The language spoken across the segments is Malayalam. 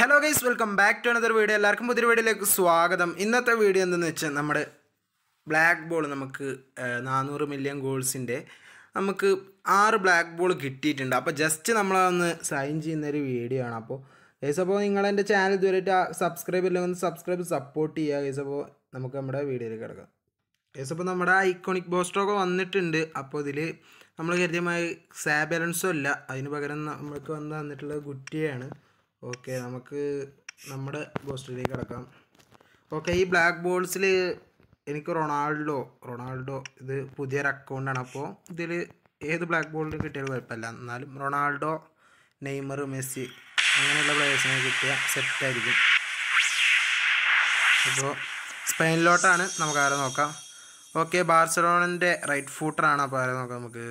hello guys welcome back to another video എല്ലാവർക്കും പുതിയ വീഡിയോയിലേക്ക് സ്വാഗതം ഇന്നത്തെ വീഡിയോ എന്തെന്ന് വെച്ചാൽ നമ്മുടെ ബ്ലാക്ക് ബോൾ നമുക്ക് നാനൂറ് മില്യൺ ഗോൾസിൻ്റെ നമുക്ക് ആറ് ബ്ലാക്ക് ബോൾ കിട്ടിയിട്ടുണ്ട് അപ്പോൾ ജസ്റ്റ് നമ്മളൊന്ന് സൈൻ ചെയ്യുന്ന ഒരു വീഡിയോ ആണ് അപ്പോൾ ഗൈസ് അപ്പോൾ നിങ്ങൾ എൻ്റെ ചാനൽ ഇതുവരെയായിട്ട് സബ്സ്ക്രൈബ് ഇല്ലെങ്കിൽ ഒന്ന് സബ്സ്ക്രൈബ് സപ്പോർട്ട് ചെയ്യുക ഗൈസ് അപ്പോൾ നമുക്ക് നമ്മുടെ വീഡിയോയിലേക്ക് കിടക്കാം ഗൈസ് അപ്പോൾ നമ്മുടെ ഐക്കോണിക് ബോസ്റ്ററൊക്കെ വന്നിട്ടുണ്ട് അപ്പോൾ ഇതിൽ നമ്മൾ കരുതിയമായി സാ ബാലൻസും അല്ല അതിന് പകരം നമുക്ക് വന്ന് തന്നിട്ടുള്ളത് ഗുറ്റിയാണ് ഓക്കെ നമുക്ക് നമ്മുടെ ബോസ്റ്ററിലേക്ക് കിടക്കാം ഓക്കെ ഈ ബ്ലാക്ക് ബോൾസിൽ എനിക്ക് റൊണാൾഡോ റൊണാൾഡോ ഇത് പുതിയൊരു അക്കൗണ്ടാണ് അപ്പോൾ ഇതിൽ ഏത് ബ്ലാക്ക് ബോളിൽ കിട്ടിയാലും കുഴപ്പമില്ല എന്നാലും റൊണാൾഡോ നെയ്മർ മെസ്സി അങ്ങനെയുള്ള പ്ലേയേഴ്സിനെ കിട്ടിയ സെറ്റായിരിക്കും അപ്പോൾ സ്പെയിനിലോട്ടാണ് നമുക്ക് ആരെ നോക്കാം ഓക്കെ ബാർസലോണിൻ്റെ റൈറ്റ് ഫൂട്ടറാണ് അപ്പോൾ ആരെ നോക്കാം നമുക്ക്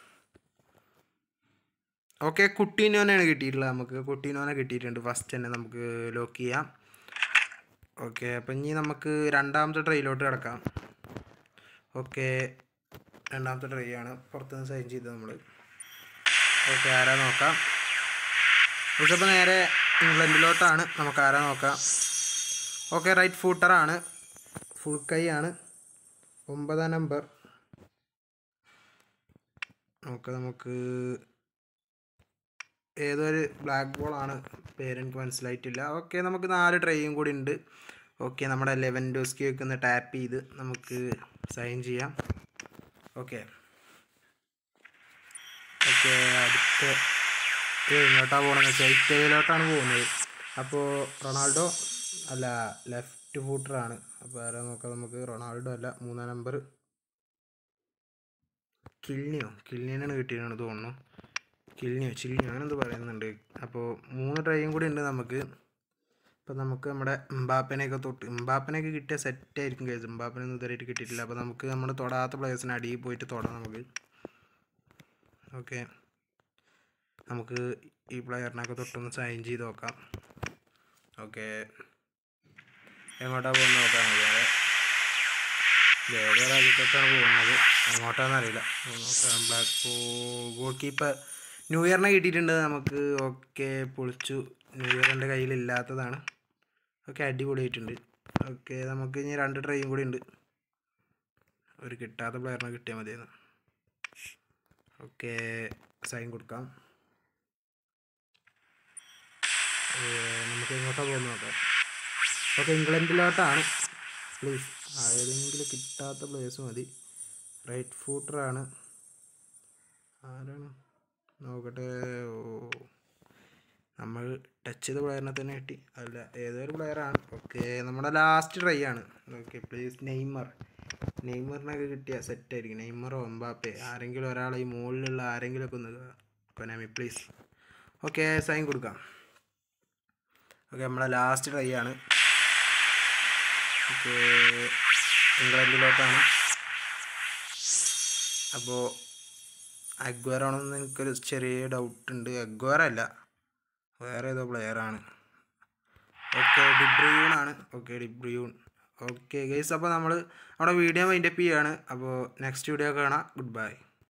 ഓക്കെ കുട്ടീനോനെയാണ് കിട്ടിയിട്ടുള്ളത് നമുക്ക് കുട്ടീനോനെ കിട്ടിയിട്ടുണ്ട് ഫസ്റ്റ് തന്നെ നമുക്ക് ലോക്ക് ചെയ്യാം ഓക്കെ അപ്പം ഇനി നമുക്ക് രണ്ടാമത്തെ ട്രൈയിലോട്ട് കിടക്കാം ഓക്കെ രണ്ടാമത്തെ ട്രൈ ആണ് പുറത്തുനിന്ന് സൈൻ ചെയ്തത് നമ്മൾ ഓക്കെ ആരാ നോക്കാം ഇപ്പോൾ നേരെ ഇംഗ്ലണ്ടിലോട്ടാണ് നമുക്ക് ആരാ നോക്കാം ഓക്കെ റൈറ്റ് ഫൂട്ടറാണ് ഫുൾ കൈ ആണ് ഒമ്പതാം നമ്പർ ഓക്കെ നമുക്ക് ഏതൊരു ബ്ലാക്ക് ബോളാണ് പേരെനിക്ക് മനസ്സിലായിട്ടില്ല ഓക്കെ നമുക്ക് നാല് ട്രൈയും കൂടി ഉണ്ട് ഓക്കെ നമ്മുടെ ലെവൻ ഡോസ്കി ഒക്കെ ഒന്ന് ടാപ്പ് ചെയ്ത് നമുക്ക് സൈൻ ചെയ്യാം ഓക്കെ ഓക്കെ അടുത്ത ഇത് എങ്ങോട്ടാണ് പോകണമെന്ന് വെച്ചാൽ ഇറ്റലിയിലോട്ടാണ് പോകുന്നത് അപ്പോൾ റൊണാൾഡോ അല്ല ലെഫ്റ്റ് ഫൂട്ടറാണ് അപ്പോൾ ആരാ നോക്കാം നമുക്ക് റൊണാൾഡോ അല്ല മൂന്നാം നമ്പർ കില്നിയോ കില്നിയാണ് കിട്ടിയതാണ് തോന്നുന്നു കില്നിയോ ചില്ലിയോ അങ്ങനെ എന്ത് പറയുന്നുണ്ട് അപ്പോൾ മൂന്ന് ട്രൈയും കൂടി ഉണ്ട് നമുക്ക് അപ്പോൾ നമുക്ക് നമ്മുടെ എംബാപ്പനെയൊക്കെ തൊട്ട് എംബാപ്പനെയൊക്കെ കിട്ടിയ സെറ്റായിരിക്കും കേസ് എംബാപ്പനൊന്നും ഇതുവരെയായിട്ട് കിട്ടിയിട്ടില്ല അപ്പോൾ നമുക്ക് നമ്മൾ തൊടാത്ത പ്ലേയേഴ്സിന് അടിയിൽ പോയിട്ട് തൊടാം നമുക്ക് ഓക്കെ നമുക്ക് ഈ പ്ലെയറിനൊക്കെ തൊട്ടൊന്ന് സൈൻ ചെയ്ത് നോക്കാം ഓക്കെ എങ്ങോട്ടാണ് പോകുന്നത് നോക്കാം നമുക്ക് വേറെ രാജ്യത്തോട്ടാണ് പോകുന്നത് എങ്ങോട്ടാണെന്ന് അറിയില്ല നോക്കാം ബ്ലാക്ക് ഗോൾ കീപ്പർ ന്യൂ ഇയറിനെ കിട്ടിയിട്ടുണ്ട് നമുക്ക് ഓക്കെ പൊളിച്ചു ന്യൂ ഇയർ എൻ്റെ കയ്യിലില്ലാത്തതാണ് ഓക്കെ അടിപൊളിയായിട്ടുണ്ട് ഓക്കെ നമുക്ക് ഇനി രണ്ട് ട്രൈയും കൂടി ഉണ്ട് ഒരു കിട്ടാത്ത പ്ലെയറിനെ കിട്ടിയാൽ മതിയായിരുന്നു ഓക്കെ സൈൻ കൊടുക്കാം നമുക്ക് എങ്ങോട്ടാണ് പോകുന്നത് നോക്കാം ഓക്കെ ഇംഗ്ലണ്ടിലോട്ടാണ് പ്ലീസ് ഏതെങ്കിലും കിട്ടാത്ത പ്ലേസ് മതി റൈറ്റ് ഫൂട്ടറാണ് ആരാണ് നോക്കട്ടെ ഓ നമ്മൾ ടച്ച് ചെയ്ത പ്ലെയറിനെ തന്നെ കിട്ടി അല്ല ഏതൊരു പ്ലെയറാണ് ഓക്കെ നമ്മുടെ ലാസ്റ്റ് ട്രൈ ആണ് ഓക്കെ പ്ലീസ് നെയ്മർ നെയ്മറിനൊക്കെ കിട്ടിയ സെറ്റായിരിക്കും നെയ്മറോ എംബാപ്പെ ആരെങ്കിലും ഒരാൾ ഈ മുകളിലുള്ള ആരെങ്കിലും ഒക്കെ ഒന്ന് കൊനാമി പ്ലീസ് ഓക്കെ സൈൻ കൊടുക്കാം ഓക്കെ നമ്മളെ ലാസ്റ്റ് ട്രൈ ആണ് ഓക്കെ ഇംഗ്ലണ്ടിലോട്ടാണ് അപ്പോൾ അഗ്വറാണെന്ന് എനിക്കൊരു ചെറിയ ഡൗട്ട് ഉണ്ട് അഗ്വർ അല്ല വേറെ ഏതോ പ്ലെയറാണ് ഓക്കെ ഡിബ്രിയൂൺ ആണ് ഓക്കെ ഡിബ്രിയൂൺ ഓക്കെ ഗൈസ് അപ്പോൾ നമ്മൾ നമ്മുടെ വീഡിയോ വൈൻഡപ്പ് ചെയ്യുകയാണ് അപ്പോൾ നെക്സ്റ്റ് വീഡിയോ കാണാം ഗുഡ് ബൈ